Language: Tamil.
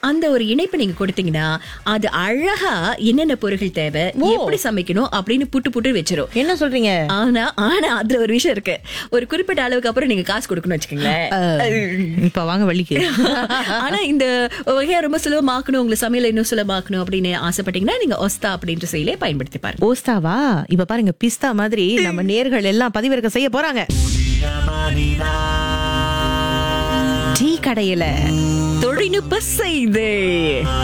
அந்த ஒரு இணைப்பு நீங்க கொடுத்தீங்கன்னா அது அழகா என்னென்ன பொருட்கள் தேவை எப்படி சமைக்கணும் அப்படின்னு புட்டு புட்டு வச்சிரும் என்ன சொல்றீங்க ஆனா ஆனா அதுல ஒரு விஷயம் இருக்கு ஒரு குறிப்பிட்ட அளவுக்கு அப்புறம் நீங்க காசு கொடுக்கணும் வச்சுக்கோங்களேன் இப்ப வாங்க வள்ளிக்கு ஆனா இந்த வகையா ரொம்ப சுலபமாக்கணும் உங்களை சமையல இன்னும் சுலபமாக்கணும் அப்படின்னு ஆசைப்பட்டீங்கன்னா நீங்க ஒஸ்தா அப்படின்ற செயலே பயன்படுத்தி பாருங்க ஓஸ்தாவா இப்ப பாருங்க பிஸ்தா மாதிரி நம்ம நேர்கள் எல்லாம் பதிவிறக்க செய்ய போறாங்க டீ கடையில தொழில்நுட்ப செய்து